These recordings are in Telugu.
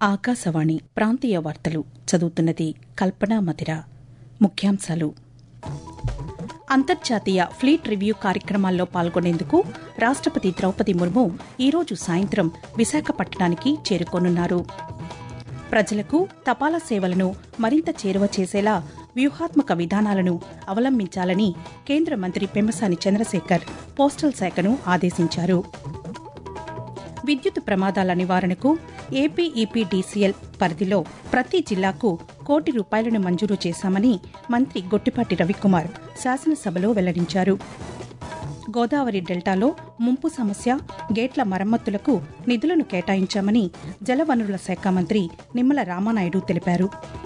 ఆకాశవాణి ప్రాంతీయ వార్తలు చదువుతున్నది కల్పనా మధిర ముఖ్యాంశాలు అంతర్జాతీయ ఫ్లీట్ రివ్యూ కార్యక్రమాల్లో పాల్గొనేందుకు రాష్టపతి ద్రౌపది ముర్ము ఈరోజు సాయంత్రం విశాఖపట్నానికి చేరుకోనున్నారు ప్రజలకు తపాలా సేవలను మరింత చేరువ చేసేలా వ్యూహాత్మక విధానాలను అవలంబించాలని కేంద్ర మంత్రి పెమ్మసాని చంద్రశేఖర్ పోస్టల్ శాఖను ఆదేశించారు విద్యుత్ ప్రమాదాల నివారణకు ఏపీఈపీడీసీఎల్ పరిధిలో ప్రతి జిల్లాకు కోటి రూపాయలను మంజూరు చేశామని మంత్రి గొట్టిపాటి రవికుమార్ శాసనసభలో వెల్లడించారు గోదావరి డెల్టాలో ముంపు సమస్య గేట్ల మరమ్మతులకు నిధులను కేటాయించామని జలవనరుల శాఖ మంత్రి నిమ్మల రామానాయుడు తెలిపారు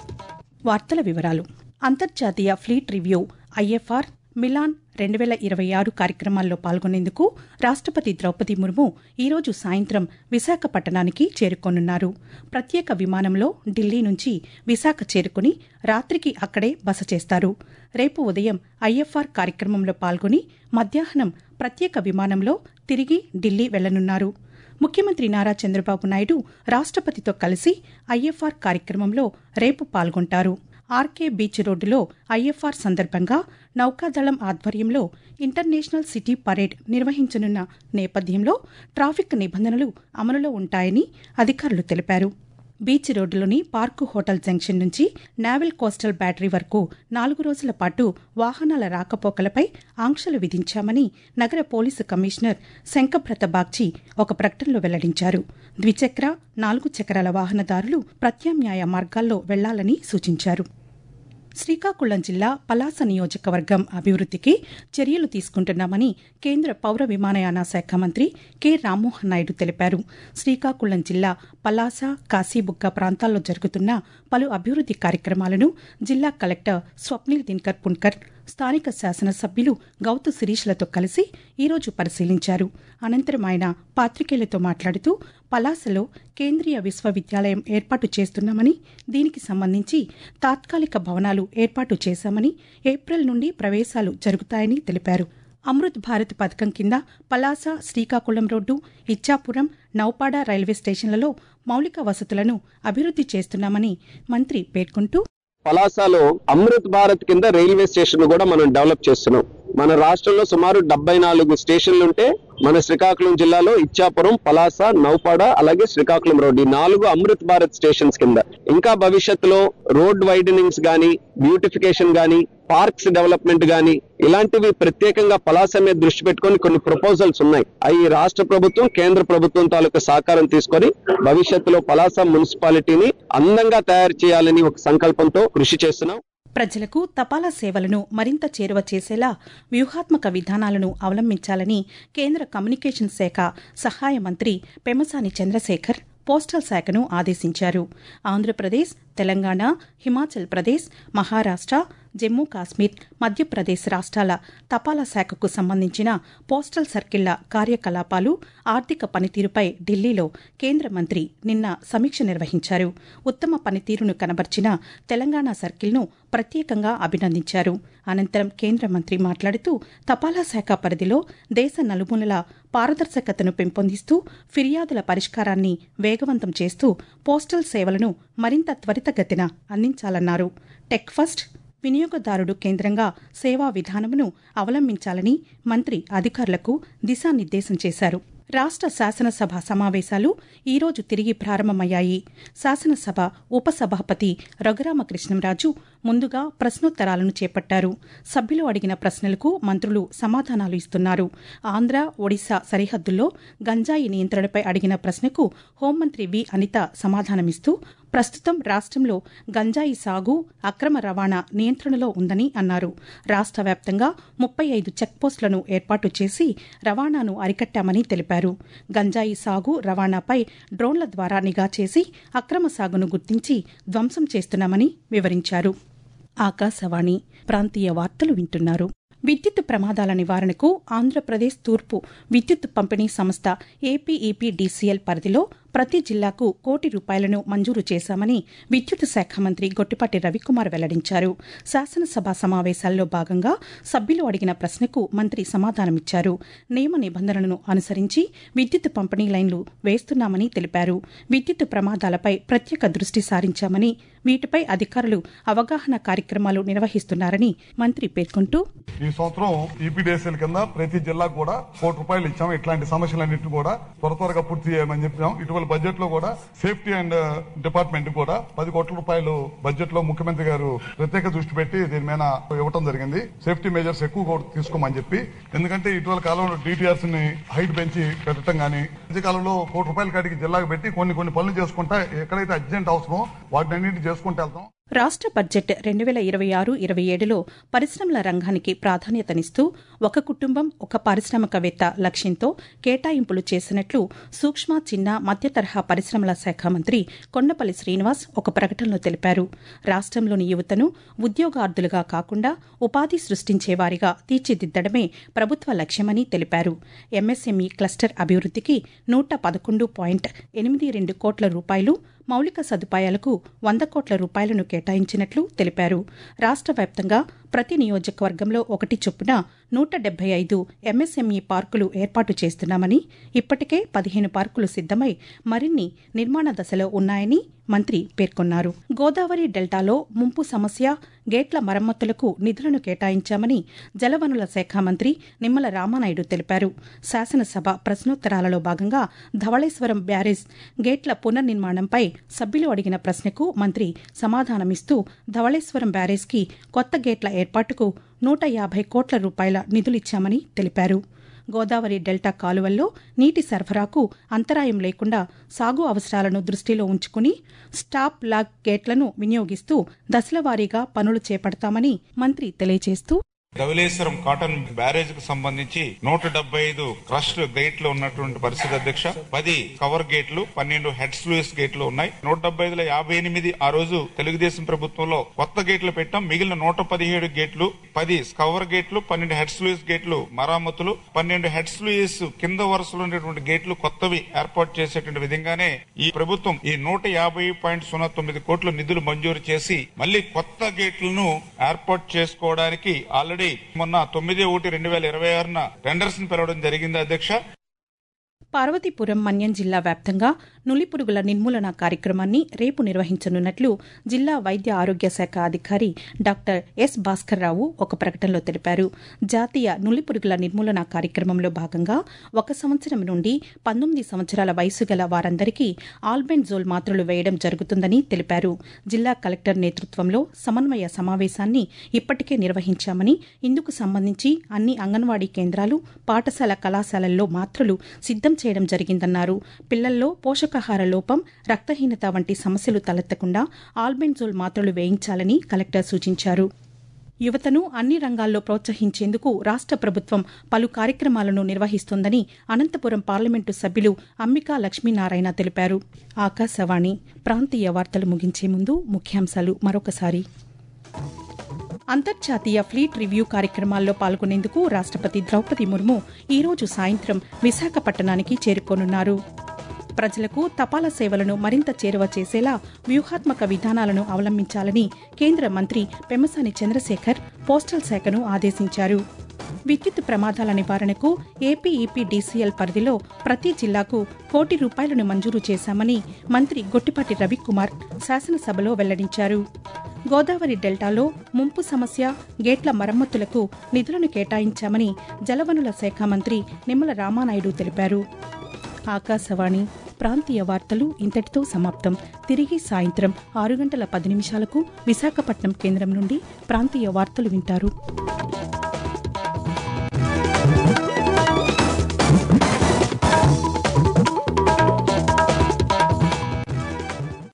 వార్తల వివరాలు అంతర్జాతీయ ఫ్లీట్ రివ్యూ ఐఎఫ్ఆర్ మిలాన్ రెండు వేల ఇరవై ఆరు కార్యక్రమాల్లో పాల్గొనేందుకు రాష్టపతి ద్రౌపది ముర్ము ఈరోజు సాయంత్రం విశాఖపట్టణానికి చేరుకోనున్నారు ప్రత్యేక విమానంలో ఢిల్లీ నుంచి విశాఖ చేరుకుని రాత్రికి అక్కడే బస చేస్తారు రేపు ఉదయం ఐఎఫ్ఆర్ కార్యక్రమంలో పాల్గొని మధ్యాహ్నం ప్రత్యేక విమానంలో తిరిగి ఢిల్లీ వెళ్లనున్నారు ముఖ్యమంత్రి నారా చంద్రబాబు నాయుడు రాష్టపతితో కలిసి ఐఎఫ్ఆర్ కార్యక్రమంలో రేపు పాల్గొంటారు ఆర్కే బీచ్ రోడ్డులో ఐఎఫ్ఆర్ సందర్భంగా నౌకాదళం ఆధ్వర్యంలో ఇంటర్నేషనల్ సిటీ పరేడ్ నిర్వహించనున్న నేపథ్యంలో ట్రాఫిక్ నిబంధనలు అమలులో ఉంటాయని అధికారులు తెలిపారు బీచ్ రోడ్డులోని పార్కు హోటల్ జంక్షన్ నుంచి నావెల్ కోస్టల్ బ్యాటరీ వరకు నాలుగు రోజుల పాటు వాహనాల రాకపోకలపై ఆంక్షలు విధించామని నగర పోలీసు కమిషనర్ శంకభ్రత బాగ్చి ఒక ప్రకటనలో వెల్లడించారు ద్విచక్ర నాలుగు చక్రాల వాహనదారులు ప్రత్యామ్నాయ మార్గాల్లో వెళ్లాలని సూచించారు శ్రీకాకుళం జిల్లా పలాస నియోజకవర్గం అభివృద్దికి చర్యలు తీసుకుంటున్నామని కేంద్ర పౌర విమానయాన శాఖ మంత్రి కె రామ్మోహన్ నాయుడు తెలిపారు శ్రీకాకుళం జిల్లా పలాస కాశీబుగ్గ ప్రాంతాల్లో జరుగుతున్న పలు అభివృద్ది కార్యక్రమాలను జిల్లా కలెక్టర్ స్వప్నిల్ దిన్కర్ పున్కర్ స్థానిక శాసనసభ్యులు గౌతు శిరీష్లతో కలిసి ఈరోజు పరిశీలించారు అనంతరం ఆయన పాత్రికేయులతో మాట్లాడుతూ పలాసలో కేంద్రీయ విశ్వవిద్యాలయం ఏర్పాటు చేస్తున్నామని దీనికి సంబంధించి తాత్కాలిక భవనాలు ఏర్పాటు చేశామని ఏప్రిల్ నుండి ప్రవేశాలు జరుగుతాయని తెలిపారు అమృత్ భారత్ పథకం కింద పలాస శ్రీకాకుళం రోడ్డు ఇచ్చాపురం నౌపాడ రైల్వే స్టేషన్లలో మౌలిక వసతులను అభివృద్ది చేస్తున్నామని మంత్రి పేర్కొంటూ పలాసలో అమృత్ భారత్ కింద రైల్వే స్టేషన్ కూడా మనం డెవలప్ చేస్తున్నాం మన రాష్ట్రంలో సుమారు డెబ్బై నాలుగు స్టేషన్లు ఉంటే మన శ్రీకాకుళం జిల్లాలో ఇచ్చాపురం పలాస నౌపాడ అలాగే శ్రీకాకుళం రోడ్ ఈ నాలుగు అమృత్ భారత్ స్టేషన్స్ కింద ఇంకా భవిష్యత్తులో రోడ్ వైడనింగ్స్ గానీ బ్యూటిఫికేషన్ గానీ పార్క్స్ డెవలప్మెంట్ గానీ ఇలాంటివి ప్రత్యేకంగా పలాస మీద దృష్టి పెట్టుకొని కొన్ని ప్రపోజల్స్ ఉన్నాయి అవి రాష్ట్ర ప్రభుత్వం కేంద్ర ప్రభుత్వం తాలూకా సహకారం తీసుకొని భవిష్యత్తులో పలాస మున్సిపాలిటీని అందంగా తయారు చేయాలని ఒక సంకల్పంతో కృషి చేస్తున్నాం ప్రజలకు తపాలా సేవలను మరింత చేరువ చేసేలా వ్యూహాత్మక విధానాలను అవలంబించాలని కేంద్ర కమ్యూనికేషన్ శాఖ సహాయ మంత్రి పెమసాని చంద్రశేఖర్ పోస్టల్ శాఖను ఆదేశించారు ఆంధ్రప్రదేశ్ తెలంగాణ హిమాచల్ ప్రదేశ్ మహారాష్ట జమ్మూ కాశ్మీర్ మధ్యప్రదేశ్ రాష్ట్రాల తపాలా శాఖకు సంబంధించిన పోస్టల్ సర్కిళ్ల కార్యకలాపాలు ఆర్థిక పనితీరుపై ఢిల్లీలో కేంద్ర మంత్రి నిన్న సమీక్ష నిర్వహించారు ఉత్తమ పనితీరును కనబర్చిన తెలంగాణ సర్కిల్ను ప్రత్యేకంగా అభినందించారు అనంతరం కేంద్ర మంత్రి మాట్లాడుతూ తపాలా శాఖ పరిధిలో దేశ నలుమూలల పారదర్శకతను పెంపొందిస్తూ ఫిర్యాదుల పరిష్కారాన్ని వేగవంతం చేస్తూ పోస్టల్ సేవలను మరింత త్వరితగతిన అందించాలన్నారు టెక్ ఫస్ట్ వినియోగదారుడు కేంద్రంగా సేవా విధానమును అవలంబించాలని మంత్రి అధికారులకు దిశానిర్దేశం చేశారు రాష్ట్ర శాసనసభ సమావేశాలు ఈరోజు తిరిగి ప్రారంభమయ్యాయి శాసనసభ ఉపసభాపతి రఘురామకృష్ణంరాజు ముందుగా ప్రశ్నోత్తరాలను చేపట్టారు సభ్యులు అడిగిన ప్రశ్నలకు మంత్రులు సమాధానాలు ఇస్తున్నారు ఆంధ్ర ఒడిశా సరిహద్దుల్లో గంజాయి నియంత్రణపై అడిగిన ప్రశ్నకు హోంమంత్రి వి అనిత సమాధానమిస్తూ ప్రస్తుతం రాష్ట్రంలో గంజాయి సాగు అక్రమ రవాణా నియంత్రణలో ఉందని అన్నారు రాష్ట్ర వ్యాప్తంగా ముప్పై ఐదు చెక్పోస్టులను ఏర్పాటు చేసి రవాణాను అరికట్టామని తెలిపారు గంజాయి సాగు రవాణాపై డ్రోన్ల ద్వారా నిఘా చేసి అక్రమ సాగును గుర్తించి ధ్వంసం చేస్తున్నామని వివరించారు ఆకాశవాణి ప్రాంతీయ వార్తలు వింటున్నారు విద్యుత్ ప్రమాదాల నివారణకు ఆంధ్రప్రదేశ్ తూర్పు విద్యుత్ పంపిణీ సంస్థ ఏపీఈపీడీసీఎల్ పరిధిలో ప్రతి జిల్లాకు కోటి రూపాయలను మంజూరు చేశామని విద్యుత్ శాఖ మంత్రి గొట్టిపాటి రవికుమార్ వెల్లడించారు శాసనసభ సమావేశాల్లో భాగంగా సభ్యులు అడిగిన ప్రశ్నకు మంత్రి సమాధానమిచ్చారు నియమ నిబంధనలను అనుసరించి విద్యుత్ పంపిణీ లైన్లు వేస్తున్నామని తెలిపారు విద్యుత్ ప్రమాదాలపై ప్రత్యేక దృష్టి సారించామని వీటిపై అధికారులు అవగాహన కార్యక్రమాలు నిర్వహిస్తున్నారని మంత్రి పేర్కొంటూ ఈ సంవత్సరం ఈపీడీఎస్ఎల్ కింద ప్రతి జిల్లాకు కూడా కోటి రూపాయలు ఇచ్చాం ఇట్లాంటి సమస్యలన్నింటినీ కూడా త్వర త్వరగా పూర్తి చేయమని చెప్పాం ఇటీవల బడ్జెట్ లో కూడా సేఫ్టీ అండ్ డిపార్ట్మెంట్ కూడా పది కోట్ల రూపాయలు బడ్జెట్ లో ముఖ్యమంత్రి గారు ప్రత్యేక దృష్టి పెట్టి దీని మీద ఇవ్వడం జరిగింది సేఫ్టీ మెజర్స్ ఎక్కువ కూడా తీసుకోమని చెప్పి ఎందుకంటే ఇటీవల కాలంలో డిటిఆర్స్ ని హైట్ పెంచి పెట్టడం గానీ మధ్య కాలంలో కోటి రూపాయల కాడికి జిల్లాకు పెట్టి కొన్ని కొన్ని పనులు చేసుకుంటా ఎక్కడైతే అర్జెంట్ అవసరమో వాటిని అన్నింటి చేసుకుంటూ వెళ్తాం రాష్ట్ర బడ్జెట్ రెండు వేల ఇరవై ఆరు ఇరవై ఏడులో పరిశ్రమల రంగానికి ప్రాధాన్యతనిస్తూ ఒక కుటుంబం ఒక పారిశ్రామికవేత్త లక్ష్యంతో కేటాయింపులు చేసినట్లు సూక్ష్మ చిన్న మధ్య తరహా పరిశ్రమల శాఖ మంత్రి కొండపల్లి శ్రీనివాస్ ఒక ప్రకటనలో తెలిపారు రాష్ట్రంలోని యువతను ఉద్యోగార్థులుగా కాకుండా ఉపాధి సృష్టించేవారిగా తీర్చిదిద్దడమే ప్రభుత్వ లక్ష్యమని తెలిపారు ఎంఎస్ఎంఈ క్లస్టర్ అభివృద్ధికి నూట పదకొండు పాయింట్ ఎనిమిది రెండు కోట్ల రూపాయలు మౌలిక సదుపాయాలకు వంద కోట్ల రూపాయలను కేటాయించినట్లు తెలిపారు రాష్ట్ర వ్యాప్తంగా ప్రతి నియోజకవర్గంలో ఒకటి చొప్పున నూట డెబ్బై ఐదు ఎంఎస్ఎంఈ పార్కులు ఏర్పాటు చేస్తున్నామని ఇప్పటికే పదిహేను పార్కులు సిద్దమై మరిన్ని నిర్మాణ దశలో ఉన్నాయని మంత్రి పేర్కొన్నారు గోదావరి డెల్టాలో ముంపు సమస్య గేట్ల మరమ్మతులకు నిధులను కేటాయించామని జలవనుల శాఖ మంత్రి నిమ్మల రామానాయుడు తెలిపారు శాసనసభ ప్రశ్నోత్తరాలలో భాగంగా ధవళేశ్వరం బ్యారేజ్ గేట్ల పునర్నిర్మాణంపై సభ్యులు అడిగిన ప్రశ్నకు మంత్రి సమాధానమిస్తూ ధవళేశ్వరం బ్యారేజ్కి కొత్త గేట్ల ఏర్పాటుకు నూట యాభై కోట్ల రూపాయల నిధులిచ్చామని తెలిపారు గోదావరి డెల్టా కాలువల్లో నీటి సరఫరాకు అంతరాయం లేకుండా సాగు అవసరాలను దృష్టిలో ఉంచుకుని స్టాప్ లాగ్ గేట్లను వినియోగిస్తూ దశలవారీగా పనులు చేపడతామని మంత్రి తెలియజేస్తూ ధవలేశ్వరం కాటన్ బ్యారేజ్ కు సంబంధించి నూట డెబ్బై ఐదు క్రస్ట్ గేట్లు ఉన్నటువంటి పరిస్థితి అధ్యక్ష పది కవర్ గేట్లు పన్నెండు హెడ్ స్లూయిస్ గేట్లు ఉన్నాయి నూట డెబ్బై ఐదులో యాభై ఎనిమిది ఆ రోజు తెలుగుదేశం ప్రభుత్వంలో కొత్త గేట్లు పెట్టాం మిగిలిన నూట పదిహేడు గేట్లు పది కవర్ గేట్లు పన్నెండు హెడ్ స్లూయిస్ గేట్లు మరామతులు పన్నెండు హెడ్ స్లూయిస్ కింద వరుసలో ఉండేటువంటి గేట్లు కొత్తవి ఏర్పాటు చేసేటువంటి విధంగానే ఈ ప్రభుత్వం ఈ నూట యాభై పాయింట్ సున్నా తొమ్మిది కోట్ల నిధులు మంజూరు చేసి మళ్ళీ కొత్త గేట్లను ఏర్పాటు చేసుకోవడానికి ఆల్రెడీ మొన్న తొమ్మిది ఒకటి రెండు వేల ఇరవై ఆరున టెండర్స్ ని పిలవడం జరిగింది అధ్యక్ష పార్వతీపురం మన్యం జిల్లా వ్యాప్తంగా నులిపురుగుల నిర్మూలన కార్యక్రమాన్ని రేపు నిర్వహించనున్నట్లు జిల్లా వైద్య ఆరోగ్య శాఖ అధికారి డాక్టర్ ఎస్ భాస్కర్రావు ఒక ప్రకటనలో తెలిపారు జాతీయ నులిపురుగుల నిర్మూలన కార్యక్రమంలో భాగంగా ఒక సంవత్సరం నుండి పంతొమ్మిది సంవత్సరాల వయసు గల వారందరికీ ఆల్బెండ్జోల్ మాత్రలు వేయడం జరుగుతుందని తెలిపారు జిల్లా కలెక్టర్ నేతృత్వంలో సమన్వయ సమావేశాన్ని ఇప్పటికే నిర్వహించామని ఇందుకు సంబంధించి అన్ని అంగన్వాడీ కేంద్రాలు పాఠశాల కళాశాలల్లో మాత్రలు సిద్దం చేయడం జరిగిందన్నారు పిల్లల్లో పోషకాహార లోపం రక్తహీనత వంటి సమస్యలు తలెత్తకుండా ఆల్బెంజోల్ మాత్రలు వేయించాలని కలెక్టర్ సూచించారు యువతను అన్ని రంగాల్లో ప్రోత్సహించేందుకు రాష్ట ప్రభుత్వం పలు కార్యక్రమాలను నిర్వహిస్తోందని అనంతపురం పార్లమెంటు సభ్యులు అంబికా లక్ష్మీనారాయణ తెలిపారు ఆకాశవాణి ప్రాంతీయ వార్తలు ముగించే ముందు ముఖ్యాంశాలు మరొకసారి అంతర్జాతీయ ఫ్లీట్ రివ్యూ కార్యక్రమాల్లో పాల్గొనేందుకు రాష్టపతి ద్రౌపది ముర్ము ఈరోజు సాయంత్రం విశాఖపట్టణానికి చేరుకోనున్నారు ప్రజలకు తపాలా సేవలను మరింత చేరువ చేసేలా వ్యూహాత్మక విధానాలను అవలంబించాలని కేంద్ర మంత్రి పెమ్మసాని చంద్రశేఖర్ పోస్టల్ శాఖను ఆదేశించారు విద్యుత్ ప్రమాదాల నివారణకు ఏపీ ఈపీడీసీఎల్ పరిధిలో ప్రతి జిల్లాకు కోటి రూపాయలను మంజూరు చేశామని మంత్రి గొట్టిపాటి రవికుమార్ శాసనసభలో వెల్లడించారు గోదావరి డెల్టాలో ముంపు సమస్య గేట్ల మరమ్మతులకు నిధులను కేటాయించామని జలవనుల శాఖ మంత్రి నిమ్మల రామానాయుడు తెలిపారు ఆకాశవాణి ప్రాంతీయ వార్తలు ఇంతటితో సమాప్తం తిరిగి సాయంత్రం ఆరు గంటల పది నిమిషాలకు విశాఖపట్నం కేంద్రం నుండి ప్రాంతీయ వార్తలు వింటారు